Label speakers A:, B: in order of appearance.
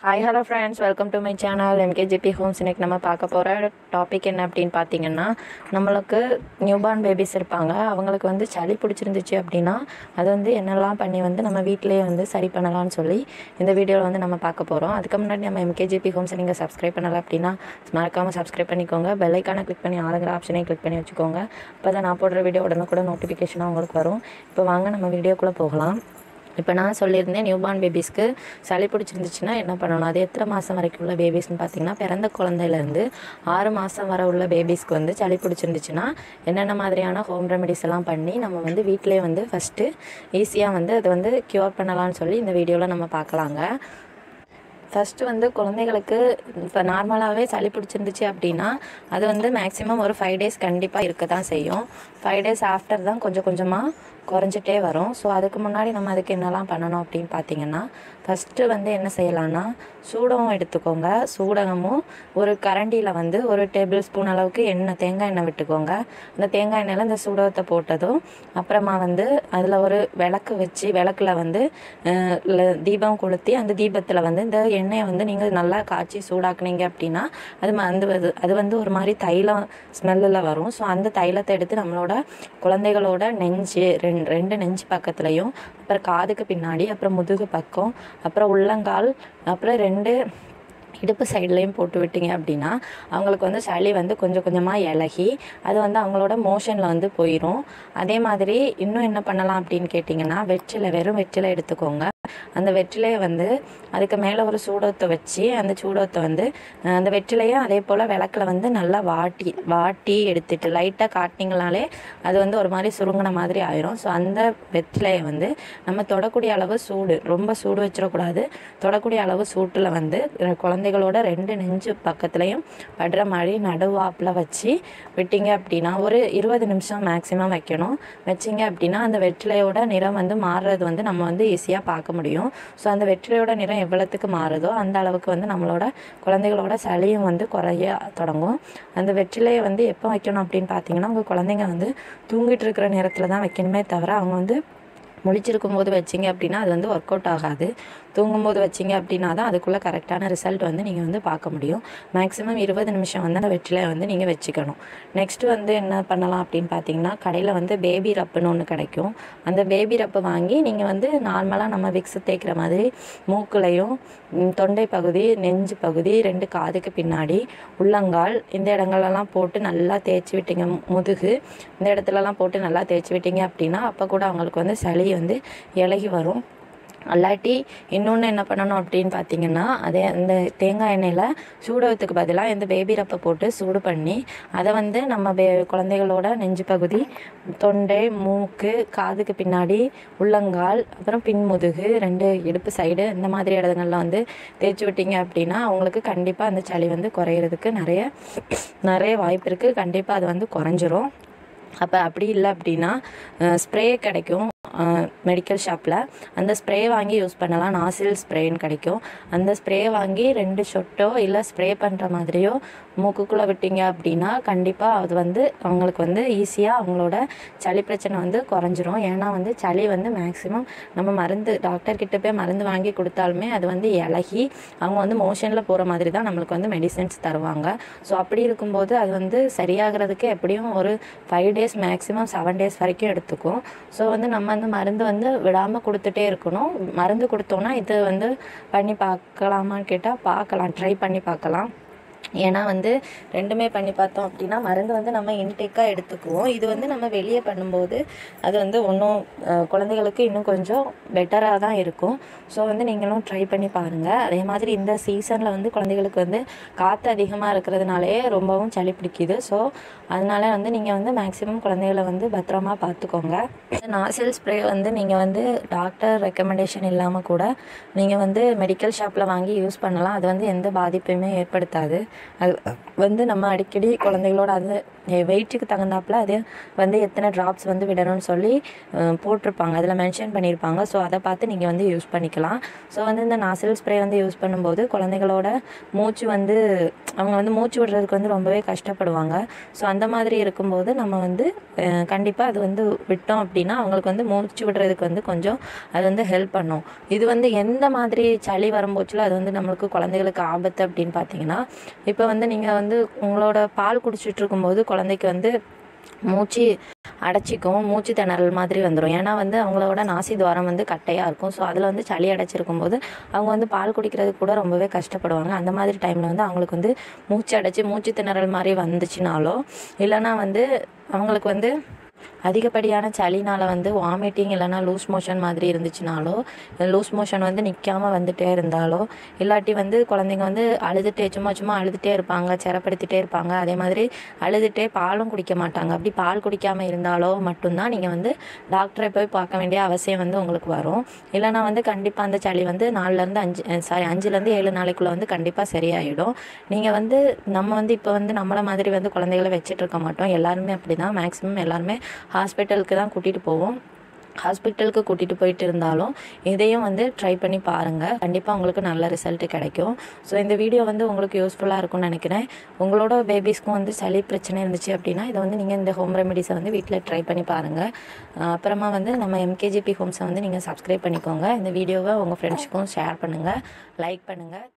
A: hi hello friends welcome to my channel MKGB homes இன்னைக்கு நம்ம பார்க்க போகிற டாபிக் என்ன அப்படின்னு பார்த்தீங்கன்னா நம்மளுக்கு நியூபார்ன் பேபிஸ் இருப்பாங்க அவங்களுக்கு வந்து சளி பிடிச்சிருந்துச்சு அப்படின்னா அது வந்து என்னெல்லாம் பண்ணி வந்து நம்ம வீட்டிலேயே வந்து சரி பண்ணலாம்னு சொல்லி இந்த வீடியோவில் வந்து நம்ம பார்க்க போகிறோம் அதுக்கு முன்னாடி நம்ம எம்கேஜிபி ஹோம்ஸை நீங்கள் சப்ஸ்கிரைப் பண்ணலை அப்படின்னா மறக்காமல் சப்ஸ்கிரைப் பண்ணிக்கோங்க பெல்லைக்கான கிளிக் பண்ணி ஆளுங்கிற ஆப்ஷனையும் கிளிக் பண்ணி வச்சுக்கோங்க அப்போ தான் நான் போடுற வீடியோ உடனுக்குடன் நோட்டிஃபிகேஷனாக உங்களுக்கு வரும் இப்போ வாங்க நம்ம வீடியோக்குள்ளே போகலாம் இப்போ நான் சொல்லியிருந்தேன் நியூபார்ன் பேபிஸ்க்கு சளி பிடிச்சிருந்துச்சுன்னா என்ன பண்ணணும் அது எத்தனை மாதம் வரைக்கும் உள்ள பேபிஸ்னு பார்த்தீங்கன்னா பிறந்த குழந்தையிலேருந்து ஆறு மாதம் வரை உள்ள பேபிஸ்க்கு வந்து சளி பிடிச்சிருந்துச்சுன்னா என்னென்ன மாதிரியான ஹோம் ரெமெடிஸ் எல்லாம் பண்ணி நம்ம வந்து வீட்டிலே வந்து ஃபஸ்ட்டு ஈஸியாக வந்து அதை வந்து க்யூர் பண்ணலாம்னு சொல்லி இந்த வீடியோவில் நம்ம பார்க்கலாங்க ஃபஸ்ட்டு வந்து குழந்தைகளுக்கு இப்போ நார்மலாகவே சளி பிடிச்சிருந்துச்சு அப்படின்னா அது வந்து மேக்ஸிமம் ஒரு ஃபைவ் டேஸ் கண்டிப்பாக இருக்க தான் செய்யும் ஃபைவ் டேஸ் ஆஃப்டர் தான் கொஞ்சம் கொஞ்சமாக குறைஞ்சிட்டே வரும் ஸோ அதுக்கு முன்னாடி நம்ம அதுக்கு என்னெல்லாம் பண்ணணும் அப்படின்னு பார்த்தீங்கன்னா ஃபஸ்ட்டு வந்து என்ன செய்யலாம்னா சூடகம் எடுத்துக்கோங்க சூடகமும் ஒரு கரண்டியில் வந்து ஒரு டேபிள் ஸ்பூன் அளவுக்கு எண்ணெய் தேங்காய் எண்ணெய் விட்டுக்கோங்க அந்த தேங்காய் எண்ணெயில் இந்த சூடகத்தை போட்டதும் அப்புறமா வந்து அதில் ஒரு விளக்கு வச்சு விளக்கில் வந்து அஹ், ல- தீபம் கொளுத்தி அந்த தீபத்தில் வந்து இந்த எண்ணெயை வந்து நீங்கள் நல்லா காய்ச்சி சூடாக்குனீங்க அப்படின்னா அது ம- அந்த அது அது வந்து ஒரு மாதிரி தைலம் ஸ்மெல்லில் வரும் ஸோ அந்த தைலத்தை எடுத்து நம்மளோட குழந்தைகளோட நெஞ்சு ரெண்டு ரெண்டு நெஞ்சு பக்கத்துலையும் அப்புறம் காதுக்கு பின்னாடி அப்புறம் முதுகு பக்கம் அப்புறம் உள்ளங்கால் அப்புறம் ரெண்டு இடுப்பு சைட்லேயும் போட்டு விட்டீங்க அப்படின்னா அவங்களுக்கு வந்து சளி வந்து கொஞ்சம் கொஞ்சமாக இலகி அது வந்து அவங்களோட மோஷனில் வந்து போயிடும் அதே மாதிரி இன்னும் என்ன பண்ணலாம் அப்படின்னு கேட்டிங்கன்னா வெற்றிலை வெறும் வெற்றிலை எடுத்துக்கோங்க அந்த வெற்றிலையை வந்து அதுக்கு மேலே ஒரு சூடத்தை வச்சு அந்த சூடத்தை வந்து அஹ், அந்த வெற்றிலையை அதே போல் விளக்கில் வந்து நல்லா வாட்டி வாட்டி எடுத்துட்டு லைட்டாக காட்டினீங்கனாலே அது வந்து ஒரு மாதிரி சுருங்கின மாதிரி ஆயிரும் ஸோ அந்த வெற்றிலையை வந்து நம்ம தொடக்கூடிய அளவு சூடு ரொம்ப சூடு வச்சிடக்கூடாது தொடக்கூடிய அளவு சூட்டில் வந்து ரெ- குழந்தைகளோட ரெண்டு நெஞ்சு பக்கத்துலேயும் படுற மாதிரி நடுவாப்பில் வச்சு விட்டீங்க அப்படின்னா ஒரு இருபது நிமிஷம் மேக்ஸிமம் வைக்கணும் வச்சிங்க அப்படின்னா அந்த வெற்றிலையோட நிறம் வந்து மாறுறது வந்து நம்ம வந்து ஈஸியாக பார்க்க முடியும் ஸோ அந்த வெற்றிலையோட நிறம் எவ்வளோத்துக்கு மாறுதோ அந்த அளவுக்கு வந்து நம்மளோட குழந்தைகளோட சளியும் வந்து குறைய தொடங்கும் அந்த வெற்றிலையை வந்து எப்போ வைக்கணும் அப்படின்னு பார்த்தீங்கன்னா உங்கள் குழந்தைங்க வந்து தூங்கிட்டு இருக்கிற நேரத்தில் தான் வைக்கணுமே தவிர அவங்க வந்து முழிச்சிருக்கும் போது வச்சிங்க அப்படின்னா அது வந்து ஒர்க் அவுட் ஆகாது தூங்கும்போது வச்சிங்க அப்படின்னா தான் அதுக்குள்ளே கரெக்டான ரிசல்ட் வந்து நீங்கள் வந்து பார்க்க முடியும் மேக்ஸிமம் இருபது நிமிஷம் வந்து அந்த வெற்றிலை வந்து நீங்கள் வச்சுக்கணும் நெக்ஸ்ட் வந்து என்ன பண்ணலாம் அப்படின்னு பார்த்தீங்கன்னா கடையில் வந்து பேபி ரப்புன்னு ஒன்று கிடைக்கும் அந்த பேபி ரப்பு வாங்கி நீங்கள் வந்து நார்மலாக நம்ம விக்ஸ் தேய்க்கிற மாதிரி மூக்குலையும் ம், தொண்டை பகுதி நெஞ்சு பகுதி ரெண்டு காதுக்கு பின்னாடி உள்ளங்கால் இந்த இடங்களெல்லாம் போட்டு நல்லா தேய்ச்சி விட்டீங்க மு- முதுகு இந்த இடத்துலலாம் போட்டு நல்லா தேய்ச்சி விட்டீங்க அப்படின்னா அப்போ கூட அவங்களுக்கு வந்து சளி வந்து இலகி வரும் அல்லாட்டி இன்னொன்று என்ன பண்ணணும் அப்படின்னு பார்த்தீங்கன்னா அதே அந்த தேங்காய் எண்ணெயில் சூடகத்துக்கு பதிலாக இந்த பேபி ரப்பை போட்டு சூடு பண்ணி அதை வந்து நம்ம பே குழந்தைகளோட நெஞ்சு பகுதி தொண்டை மூக்கு காதுக்கு பின்னாடி உள்ளங்கால் அப்புறம் பின்முதுகு ரெண்டு இடுப்பு சைடு இந்த மாதிரி இடங்கள்ல வந்து தேய்ச்சி விட்டீங்க அப்படின்னா அவங்களுக்கு கண்டிப்பாக அந்த சளி வந்து குறையிறதுக்கு நிறைய நிறைய வாய்ப்பு இருக்குது கண்டிப்பாக அது வந்து குறைஞ்சிரும் அப்போ அப்படி இல்லை அப்படின்னா ஸ்ப்ரே கிடைக்கும் மெடிக்கல் ஷாப்பில் அந்த ஸ்ப்ரே வாங்கி யூஸ் பண்ணலாம் நாசில் ஸ்ப்ரேன்னு கிடைக்கும் அந்த ஸ்ப்ரே வாங்கி ரெண்டு சொட்டோ இல்லை ஸ்ப்ரே பண்ணுற மாதிரியோ மூக்குக்குள்ளே விட்டீங்க அப்படின்னா கண்டிப்பாக அது வந்து அவங்களுக்கு வந்து ஈஸியாக அவங்களோட சளி பிரச்சனை வந்து குறைஞ்சிரும் ஏன்னா வந்து சளி வந்து மேக்ஸிமம் நம்ம மருந்து டாக்டர் கிட்ட போய் மருந்து வாங்கி கொடுத்தாலுமே அது வந்து இலகி அவங்க வந்து மோஷனில் போகிற மாதிரி தான் நம்மளுக்கு வந்து மெடிசன்ஸ் தருவாங்க ஸோ அப்படி இருக்கும்போது அது வந்து சரியாகிறதுக்கு எப்படியும் ஒரு five days maximum seven days வரைக்கும் எடுத்துக்கும் ஸோ வந்து நம்ம அந்த மருந்து வந்து விடாமல் கொடுத்துட்டே இருக்கணும் மருந்து கொடுத்தோன்னா இது வந்து பண்ணி பார்க்கலாமான்னு கேட்டால் பார்க்கலாம் ட்ரை பண்ணி பார்க்கலாம் ஏன்னா வந்து ரெண்டுமே பண்ணி பார்த்தோம் அப்படின்னா மருந்து வந்து நம்ம இன்டேக்காக எடுத்துக்குவோம் இது வந்து நம்ம வெளியே பண்ணும்போது அது வந்து ஒன்றும் குழந்தைகளுக்கு இன்னும் கொஞ்சம் பெட்டராக தான் இருக்கும் ஸோ வந்து நீங்களும் ட்ரை பண்ணி பாருங்கள் அதே மாதிரி இந்த சீசனில் வந்து குழந்தைகளுக்கு வந்து காற்று அதிகமாக இருக்கிறதுனாலே ரொம்பவும் சளி பிடிக்குது ஸோ அதனால வந்து நீங்கள் வந்து மேக்ஸிமம் குழந்தைகளை வந்து பத்திரமா பார்த்துக்கோங்க நாசில் ஸ்ப்ரே வந்து நீங்கள் வந்து டாக்டர் ரெக்கமெண்டேஷன் இல்லாமல் கூட நீங்கள் வந்து மெடிக்கல் ஷாப்பில் வாங்கி யூஸ் பண்ணலாம் அது வந்து எந்த பாதிப்பையுமே ஏற்படுத்தாது அது வந்து நம்ம அடிக்கடி குழந்தைகளோட அது வெயிட்டுக்கு தகுந்தாப்புல அது வந்து எத்தனை ட்ராப்ஸ் வந்து விடணும்னு சொல்லி அஹ், போட்டிருப்பாங்க அதில் மென்ஷன் பண்ணியிருப்பாங்க ஸோ அதை பார்த்து நீங்கள் வந்து யூஸ் பண்ணிக்கலாம் ஸோ வந்து இந்த நாசில் ஸ்ப்ரே வந்து யூஸ் பண்ணும்போது குழந்தைகளோட மூச்சு வந்து அவங்க வந்து மூச்சு விடுறதுக்கு வந்து ரொம்பவே கஷ்டப்படுவாங்க ஸோ அந்த மாதிரி இருக்கும்போது நம்ம வந்து கண்டிப்பாக அது வந்து விட்டோம் அப்படின்னா அவங்களுக்கு வந்து மூச்சு விடுறதுக்கு வந்து கொஞ்சம் அது வந்து ஹெல்ப் பண்ணும் இது வந்து எந்த மாதிரி சளி வரும்போச்சுல அது வந்து நம்மளுக்கு குழந்தைகளுக்கு ஆபத்து அப்படின்னு பார்த்தீங்கன்னா இப்போ வந்து நீங்கள் வந்து உங்களோட பால் குடிச்சிட்டு இருக்கும்போது குழந்தைக்கு வந்து மூச்சு அடைச்சிக்கும் மூச்சு திணறல் மாதிரி வந்துடும் ஏன்னா வந்து அவங்களோட நாசி துவாரம் வந்து கட்டையாக இருக்கும் ஸோ அதில் வந்து சளி அடைச்சிருக்கும் போது அவங்க வந்து பால் குடிக்கிறது கூட ரொம்பவே கஷ்டப்படுவாங்க அந்த மாதிரி டைமில் வந்து அவங்களுக்கு வந்து மூச்சு அடைச்சி மூச்சு திணறல் மாதிரி வந்துச்சுனாலோ இல்லைன்னா வந்து அவங்களுக்கு வந்து அதிகப்படியான சளினால் வந்து வாமிட்டிங் இல்லைன்னா லூஸ் மோஷன் மாதிரி இருந்துச்சுனாலோ லூஸ் மோஷன் வந்து நிற்காம வந்துட்டே இருந்தாலோ இல்லாட்டி வந்து குழந்தைங்க வந்து அழுதுட்டே சும்மா சும்மா அழுதுகிட்டே இருப்பாங்க சிரப்படுத்திட்டே இருப்பாங்க அதே மாதிரி அழுதுகிட்டே பாலும் குடிக்க மாட்டாங்க அப்படி பால் குடிக்காமல் இருந்தாலோ மட்டும்தான் நீங்கள் வந்து டாக்டரை போய் பார்க்க வேண்டிய அவசியம் வந்து உங்களுக்கு வரும் இல்லைனா வந்து கண்டிப்பாக அந்த சளி வந்து நாலுலேருந்து அஞ்சு சாரி அஞ்சுலேருந்து ஏழு நாளைக்குள்ளே வந்து கண்டிப்பாக சரியாயிடும் நீங்கள் வந்து நம்ம வந்து இப்போ வந்து நம்மளை மாதிரி வந்து குழந்தைகளை வச்சுட்டு இருக்க மாட்டோம் எல்லாருமே அப்படி தான் மேக்ஸிமம் எல்லாருமே ஹாஸ்பிட்டலுக்கு தான் கூட்டிகிட்டு போவோம் ஹாஸ்பிட்டலுக்கு கூட்டிகிட்டு போயிட்டு இருந்தாலும் இதையும் வந்து ட்ரை பண்ணி பாருங்கள் கண்டிப்பாக உங்களுக்கு நல்ல ரிசல்ட் கிடைக்கும் ஸோ இந்த வீடியோ வந்து உங்களுக்கு யூஸ்ஃபுல்லாக இருக்கும்னு நினைக்கிறேன் உங்களோட பேபிஸ்க்கும் வந்து சளி பிரச்சனை இருந்துச்சு அப்படின்னா இதை வந்து நீங்கள் இந்த ஹோம் ரெமெடிஸை வந்து வீட்டில் ட்ரை பண்ணி பாருங்கள் அஹ் அப்புறமா வந்து நம்ம எம்கேஜிபி ஹோம்ஸை வந்து நீங்கள் சப்ஸ்கிரைப் பண்ணிக்கோங்க இந்த வீடியோவை உங்கள் ஃப்ரெண்ட்ஸுக்கும் ஷேர் பண்ணுங்கள் லைக் பண்ணுங்கள்